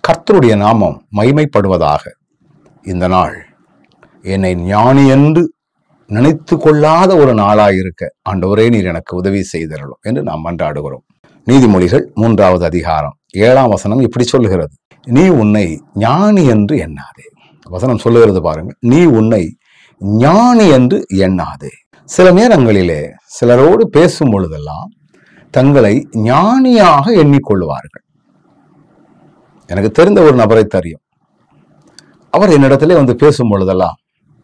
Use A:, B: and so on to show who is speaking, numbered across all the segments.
A: கர்த்தருடைய நாமம் மகிமைப்படுவதாக இந்த நாள் என்னை ஞானி என்று நினைத்து கொள்ளாத ஒரு நாளாயிருக்க ஆண்டவரே நீர் எனக்கு உதவி செய்தரலும் என்று நாம் மன்றாடுகிறோம் நீதிமொழிகள் மூன்றாவது அதிகாரம் ஏழாம் வசனம் இப்படி சொல்லுகிறது நீ உன்னை ஞானி என்று எண்ணாதே வசனம் சொல்லுகிறது பாருங்க நீ உன்னை ஞானி என்று எண்ணாதே சில நேரங்களிலே சிலரோடு பேசும் பொழுதெல்லாம் தங்களை ஞானியாக எண்ணிக்கொள்வார்கள் எனக்கு தெரிந்த ஒரு நபரை தெரியும் அவர் என்னிடத்திலே வந்து பேசும் பொழுதெல்லாம்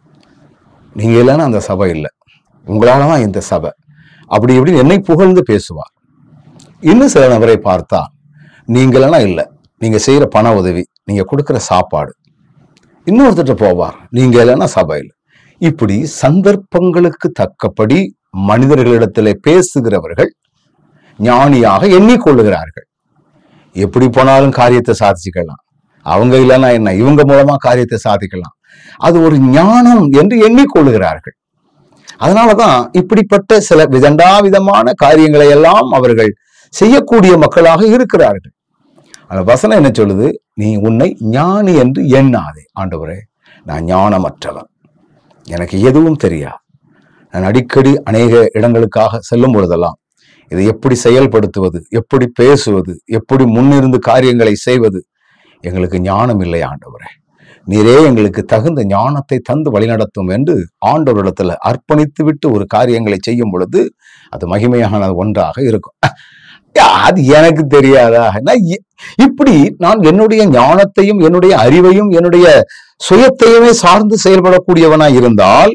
A: நீங்க இல்லைன்னா அந்த சபை இல்லை உங்களால தான் இந்த சபை அப்படி இப்படின்னு என்னை புகழ்ந்து பேசுவார் இன்னும் சில நபரை பார்த்தா நீங்க இல்லைன்னா இல்லை நீங்க செய்யற பண உதவி நீங்க கொடுக்கிற சாப்பாடு இன்னொருத்தட்ட போவார் நீங்க இல்லைன்னா சபையில் இப்படி சந்தர்ப்பங்களுக்கு தக்கபடி மனிதர்களிடத்திலே பேசுகிறவர்கள் ஞானியாக எண்ணிக்கொள்ளுகிறார்கள் எப்படி போனாலும் காரியத்தை சாதிச்சுக்கலாம் அவங்க இல்லைன்னா என்ன இவங்க மூலமா காரியத்தை சாதிக்கலாம் அது ஒரு ஞானம் என்று எண்ணிக்கொள்ளுகிறார்கள் அதனாலதான் இப்படிப்பட்ட சில விதண்டா விதமான காரியங்களை எல்லாம் அவர்கள் செய்யக்கூடிய மக்களாக இருக்கிறார்கள் அந்த வசனம் என்ன சொல்லுது நீ உன்னை ஞானி என்று எண்ணாதே ஆண்டவரே நான் ஞானமற்றவன் எனக்கு எதுவும் தெரியாது நான் அடிக்கடி அநேக இடங்களுக்காக செல்லும் பொழுதெல்லாம் இதை எப்படி செயல்படுத்துவது எப்படி பேசுவது எப்படி முன்னிருந்து காரியங்களை செய்வது எங்களுக்கு ஞானம் இல்லை ஆண்டவரே நீரே எங்களுக்கு தகுந்த ஞானத்தை தந்து வழிநடத்தும் என்று ஆண்டவரிடத்துல அர்ப்பணித்து விட்டு ஒரு காரியங்களை செய்யும் பொழுது அது மகிமையான ஒன்றாக இருக்கும் அது எனக்கு தெரியாதா நான் இ- இப்படி நான் என்னுடைய ஞானத்தையும் என்னுடைய அறிவையும் என்னுடைய சுயத்தையுமே சார்ந்து செயல்படக்கூடியவனா இருந்தால்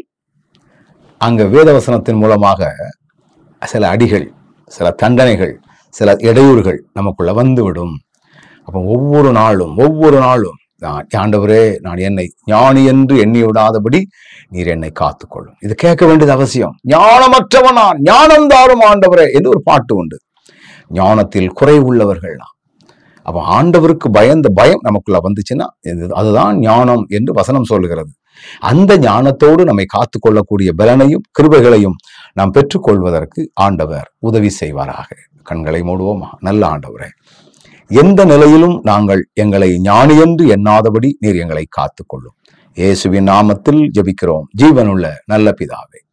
A: அங்க வேதவசனத்தின் மூலமாக சில அடிகள் சில தண்டனைகள் சில இடையூறுகள் நமக்குள்ள வந்துவிடும் அப்போ ஒவ்வொரு நாளும் ஒவ்வொரு நாளும் நான் ஆண்டவரே நான் என்னை ஞானி என்று எண்ணி விடாதபடி நீர் என்னை காத்துக்கொள்ளும் இது கேட்க வேண்டியது அவசியம் ஞானமற்றவன் நான் ஞானம் தாரும் ஆண்டவரே என்று ஒரு பாட்டு உண்டு ஞானத்தில் குறை உள்ளவர்கள் நாம் அப்ப ஆண்டவருக்கு பயந்த பயம் நமக்குள்ள வந்துச்சுன்னா இது- அதுதான் ஞானம் என்று வசனம் சொல்லுகிறது அந்த ஞானத்தோடு நம்மை காத்துக்கொள்ளக்கூடிய பலனையும் கிருபைகளையும் நாம் பெற்றுக்கொள்வதற்கு ஆண்டவர் உதவி செய்வாராக கண்களை மூடுவோமா நல்ல ஆண்டவரே எந்த நிலையிலும் நாங்கள் எங்களை ஞானியென்று எண்ணாதபடி நீர் எங்களை காத்துக்கொள்ளும் இயேசுவின் நாமத்தில் ஜெபிக்கிறோம் ஜீவனுள்ள நல்ல பிதாவே